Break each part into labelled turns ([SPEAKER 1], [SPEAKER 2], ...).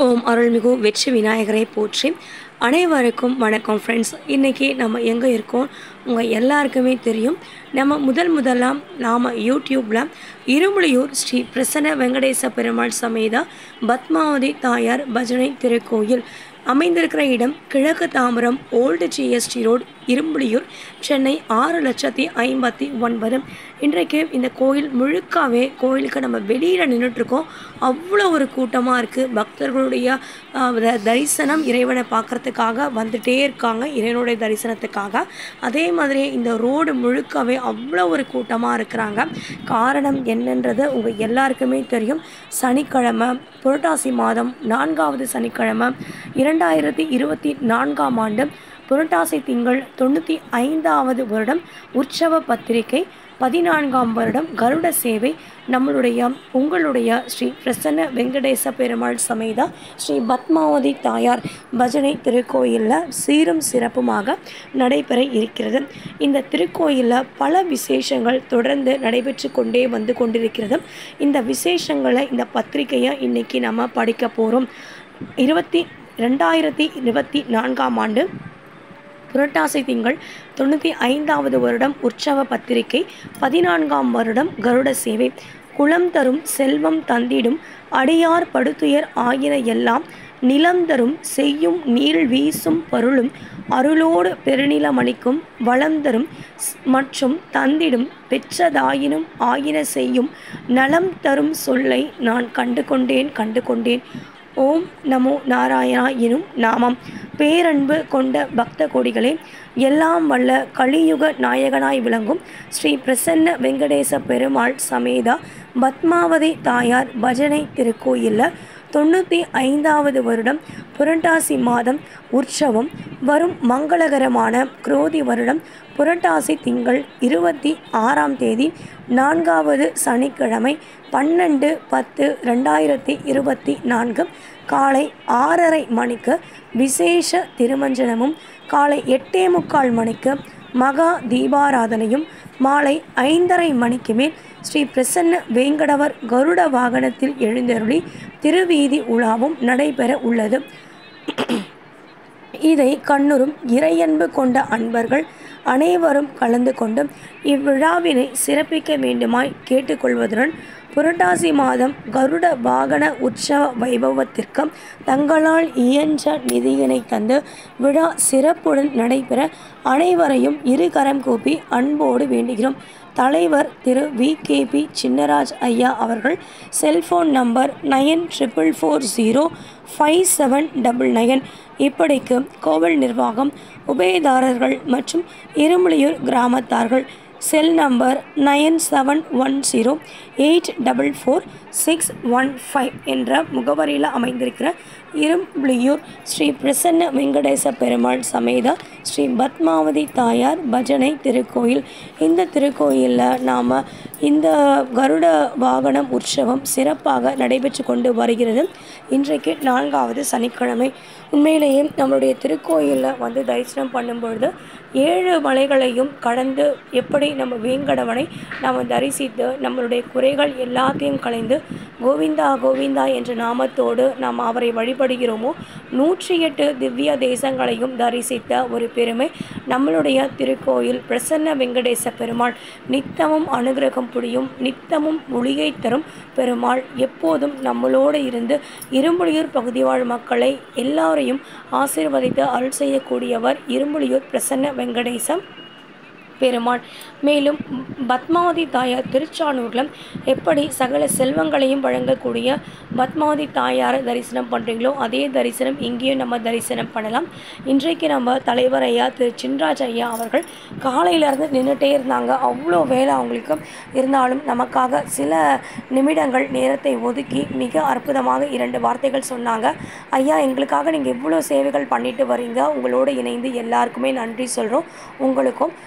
[SPEAKER 1] ஓம் அருள்மிகு வெற்றி விநாயகரை போற்றி அனைவருக்கும் வணக்கம் ஃப்ரெண்ட்ஸ் இன்றைக்கி நம்ம எங்கே இருக்கோம் உங்கள் எல்லாருக்குமே தெரியும் நம்ம முதல் முதலாம் நாம் யூடியூப்பில் இருமுளையூர் ஸ்ரீ பிரசன்ன வெங்கடேச பெருமாள் சமேத பத்மாவதி தாயார் பஜனை திருக்கோயில் அமைந்திருக்கிற இடம் கிழக்கு Tambaram old GST road Irumbuliyur Chennai ஆறு லட்சத்தி ஐம்பத்தி ஒன்பது இன்றைக்கு இந்த கோயில் முழுக்காவே கோயிலுக்கு நம்ம வெளியில் நின்றுட்டுருக்கோம் அவ்வளோ ஒரு கூட்டமாக இருக்குது பக்தர்களுடைய ஆஹ், த- தரிசனம் இறைவனை பார்க்குறதுக்காக வந்துட்டே இருக்காங்க இறைவனுடைய தரிசனத்துக்காக அதே மாதிரி இந்த ரோடு முழுக்கவே அவ்வளோ ஒரு கூட்டமாக இருக்கிறாங்க காரணம் என்னன்றது உங்கள் எல்லாருக்குமே தெரியும் சனிக்கிழமை புரட்டாசி மாதம் நான்காவது சனிக்கிழமை இரண்டாயிரத்தி இருபத்தி நான்காம் ஆண்டு புரட்டாசி திங்கள் தொண்ணூற்றி ஐந்தாவது வருடம் உற்சவ பத்திரிகை பதினான்காம் வருடம் கருட சேவை நம்மளுடைய உங்களுடைய ஸ்ரீ பிரசன்ன வெங்கடேச பெருமாள் சமேதா ஸ்ரீ பத்மாவதி தாயார் பஜனை திருக்கோயிலில் சீரும் சிறப்புமாக நடைபெற இருக்கிறது இந்த திருக்கோயிலில் பல விசேஷங்கள் தொடர்ந்து நடைபெற்று கொண்டே வந்து கொண்டிருக்கிறது இந்த விசேஷங்களை இந்த பத்திரிகையை இன்னைக்கு நம்ம படிக்க போகிறோம் இருபத்தி ரெண்டாயிரத்தி இருபத்தி நான்காம் ஆண்டு புரட்டாசி திங்கள் தொண்ணூற்றி ஐந்தாவது வருடம் உற்சவ பத்திரிகை பதினான்காம் வருடம் கருட சேவை குளம் தரும் செல்வம் தந்திடும் அடியார் படுத்துயர் ஆகின எல்லாம் நிலம் தரும் செய்யும் நீள் வீசும் பருளும் அருளோடு பெருநிலமணிக்கும் வளம் தரும் ஸ்- மற்றும் தந்திடும் பெற்றதாயினும் ஆகின செய்யும் நலம் தரும் சொல்லை நான் கண்டு கொண்டேன் கண்டு கொண்டேன் ஓம் நமோ நாராயணா எனும் நாமம் பேரன்பு கொண்ட பக்த கோடிகளே எல்லாம் வல்ல கலியுக நாயகனாய் விளங்கும் ஸ்ரீ பிரசன்ன வெங்கடேச பெருமாள் சமேதா பத்மாவதி தாயார் பஜனை திருக்கோயிலில் தொண்ணூற்றி ஐந்தாவது வருடம் புரட்டாசி மாதம் உற்சவம் வரும் மங்களகரமான குரோதி வருடம் புரட்டாசி திங்கள் இருபத்தி ஆறாம் தேதி நான்காவது சனிக்கிழமை பன்னெண்டு பத்து ரெண்டாயிரத்தி இருபத்தி நான்கு காலை ஆறரை மணிக்கு விசேஷ திருமஞ்சனமும் காலை எட்டே முக்கால் மணிக்கு மகா தீபாராதனையும் மாலை ஐந்தரை மணிக்கு மேல் ஸ்ரீ பிரசன்ன வேங்கடவர் கருட வாகனத்தில் எழுந்தருளி திருவீதி உலாவும் நடைபெற உள்ளது இதை கண்ணுறும் இறையன்பு கொண்ட அன்பர்கள் அனைவரும் கலந்து கொண்டு இவ்விழாவினை சிறப்பிக்க வேண்டுமாய் கேட்டுக்கொள்வதுடன் புரட்டாசி மாதம் கருட வாகன உற்சவ வைபவத்திற்கு தங்களால் இயன்ற நிதியினை தந்து விழா சிறப்புடன் நடைபெற அனைவரையும் இருகரம் கூப்பி அன்போடு வேண்டுகிறோம் தலைவர் Thiru V K P Chinnaraj ஐயா அவர்கள் cellphone number nine triple four zero five seven double nine இப்படிக்கு கோவில் நிர்வாகம் உபயதாரர்கள் மற்றும் இருமுளியூர் கிராமத்தார்கள் cell number nine seven one zero eight double four six one five என்ற முகவரியில் அமைந்திருக்கிற இரும்புலியூர் ஸ்ரீ பிரசன்ன வெங்கடேச பெருமாள் சமேத ஸ்ரீ பத்மாவதி தாயார் பஜனை திருக்கோயில் இந்த திருக்கோயிலில் நாம் இந்த கருட வாகனம் உற்சவம் சிறப்பாக நடைபெற்று கொண்டு வருகிறது இன்றைக்கு நான்காவது சனிக்கிழமை உண்மையிலேயே நம்மளுடைய திருக்கோயிலில் வந்து தரிசனம் பண்ணும்பொழுது ஏழு மலைகளையும் கடந்து எப்படி நம்ம வேங்கடவனை நாம் தரிசித்து நம்மளுடைய குறைகள் எல்லாத்தையும் களைந்து கோவிந்தா கோவிந்தா என்ற நாமத்தோடு நாம் அவரை வழிபடுகிறோமோ நூற்றி எட்டு திவ்ய தேசங்களையும் தரிசித்த ஒரு பெருமை நம்மளுடைய திருக்கோயில் பிரசன்ன வெங்கடேச பெருமாள் நித்தமும் அனுகிரகம் புரியும் நித்தமும் ஒளியை தரும் பெருமாள் எப்போதும் நம்மளோடு இருந்து இரும்புலியூர் பகுதி வாழ் மக்களை எல்லாரையும் ஆசீர்வதித்து அருள் செய்யக்கூடியவர் இரும்புலியூர் பிரசன்ன வெங்கடேசம் பெருமாள் மேலும் பத்மாவதி தாயார் திருச்சானூரில் எப்படி சகல செல்வங்களையும் வழங்கக்கூடிய பத்மாவதி தாயாரை தரிசனம் பண்ணுறீங்களோ அதே தரிசனம் இங்கேயும் நம்ம தரிசனம் பண்ணலாம் இன்றைக்கு நம்ம தலைவர் ஐயா திரு சின்ராஜ் ஐயா அவர்கள் காலையிலேருந்து நின்றுட்டே இருந்தாங்க அவ்வளோ வேலை அவங்களுக்கு இருந்தாலும் நமக்காக சில நிமிடங்கள் நேரத்தை ஒதுக்கி மிக அற்புதமாக இரண்டு வார்த்தைகள் சொன்னாங்க ஐயா எங்களுக்காக நீங்கள் இவ்வளோ சேவைகள் பண்ணிட்டு வரீங்க உங்களோடு இணைந்து எல்லாருக்குமே நன்றி சொல்கிறோம் உங்களுக்கும் ஓரிரு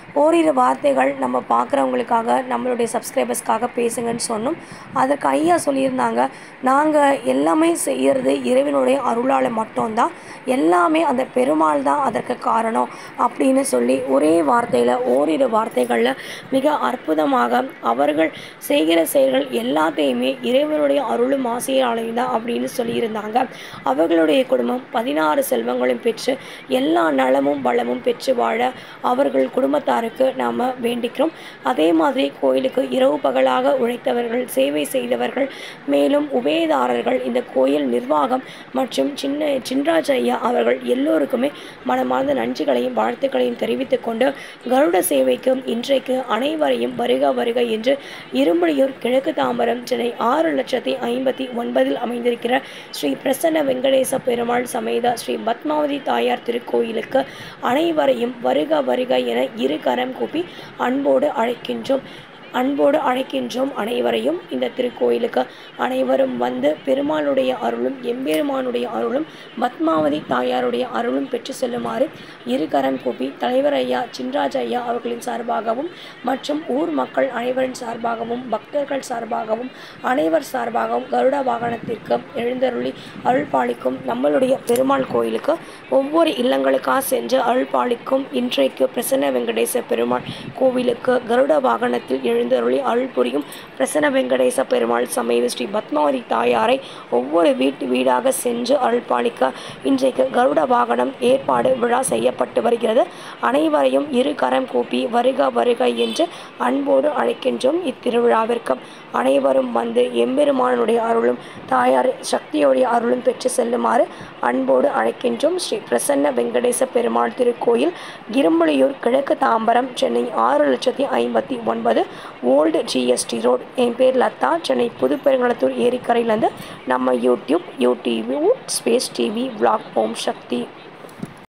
[SPEAKER 1] ஓரிரு வார்த்தைகள் நம்ம பார்க்குறவங்களுக்காக நம்மளுடைய சப்ஸ்கிரைபர்ஸ்க்காக பேசுங்கன்னு சொன்னோம் அதற்கு ஐயா சொல்லியிருந்தாங்க நாங்கள் எல்லாமே செய்கிறது இறைவனுடைய அருளால் மட்டும்தான் எல்லாமே அந்த பெருமாள் தான் அதற்கு காரணம் அப்படின்னு சொல்லி ஒரே வார்த்தையில் ஓரிரு வார்த்தைகளில் மிக அற்புதமாக அவர்கள் செய்கிற செயல்கள் எல்லாத்தையுமே இறைவனுடைய அருளும் ஆசையாலையும் தான் அப்படின்னு சொல்லியிருந்தாங்க அவர்களுடைய குடும்பம் பதினாறு செல்வங்களும் பெற்று எல்லா நலமும் வளமும் பெற்று வாழ அவர்கள் குடும்பத்தாருக்கு நாம் வேண்டிக்கிறோம் அதே மாதிரி கோயிலுக்கு இரவு பகலாக உழைத்தவர்கள் சேவை செய்தவர்கள் மேலும் உபயதாரர்கள் இந்த கோயில் நிர்வாகம் மற்றும் சின்ன சின்ராஜ் ஐயா அவர்கள் எல்லோருக்குமே மனமார்ந்த நன்றிகளையும் வாழ்த்துக்களையும் தெரிவித்துக் கொண்டு கருட சேவைக்கும் இன்றைக்கு அனைவரையும் வருக வருக என்று இரும்புலியூர் கிழக்கு தாம்பரம் சென்னை ஆறு லட்சத்தி ஐம்பத்தி ஒன்பதில் அமைந்திருக்கிற ஸ்ரீ பிரசன்ன வெங்கடேச பெருமாள் சமேத ஸ்ரீ பத்மாவதி தாயார் திருக்கோயிலுக்கு அனைவரையும் வருக வருக என இரு கரம் கூப்பி அன்போடு அழைக்கின்றோம் அன்போடு அழைக்கின்றோம் அனைவரையும் இந்த திருக்கோயிலுக்கு அனைவரும் வந்து பெருமாளுடைய அருளும் எம்பெருமானுடைய அருளும் பத்மாவதி தாயாருடைய அருளும் பெற்று செல்லுமாறு இருகரம் கூப்பி தலைவர் ஐயா சின்ராஜ் ஐயா அவர்களின் சார்பாகவும் மற்றும் ஊர் மக்கள் அனைவரின் சார்பாகவும் பக்தர்கள் சார்பாகவும் அனைவர் சார்பாகவும் கருட வாகனத்திற்கு எழுந்தருளி அருள் பாலிக்கும் நம்மளுடைய பெருமாள் கோயிலுக்கு ஒவ்வொரு இல்லங்களுக்காக சென்று அருள் பாலிக்கும் இன்றைக்கு பிரசன்ன வெங்கடேச பெருமாள் கோவிலுக்கு கருட வாகனத்தில் எழு எழுந்தருளி அருள் புரியும் பிரசன்ன வெங்கடேச பெருமாள் சமேத ஸ்ரீ பத்மாவதி தாயாரை ஒவ்வொரு வீட்டு வீடாக சென்று அருள் பாலிக்க இன்றைக்கு கருட வாகனம் ஏற்பாடு விழா செய்யப்பட்டு வருகிறது அனைவரையும் இரு கரம் கூப்பி வருக வருக என்று அன்போடு அழைக்கின்றோம் இத்திருவிழாவிற்கு அனைவரும் வந்து எம்பெருமானுடைய அருளும் தாயார் சக்தியோடைய அருளும் பெற்று செல்லுமாறு அன்போடு அழைக்கின்றோம் ஸ்ரீ பிரசன்ன வெங்கடேச பெருமாள் திருக்கோயில் இரும்புலியூர் கிழக்கு தாம்பரம் சென்னை ஆறு லட்சத்தி ஐம்பத்தி ஒன்பது ஓல்டு ஜிஎஸ்டி ரோட் என் பேர் லதா சென்னை புதுப்பெருங்கலத்தூர் ஏரிக்கரையிலேருந்து நம்ம YouTube UTV space TV vlog Om சக்தி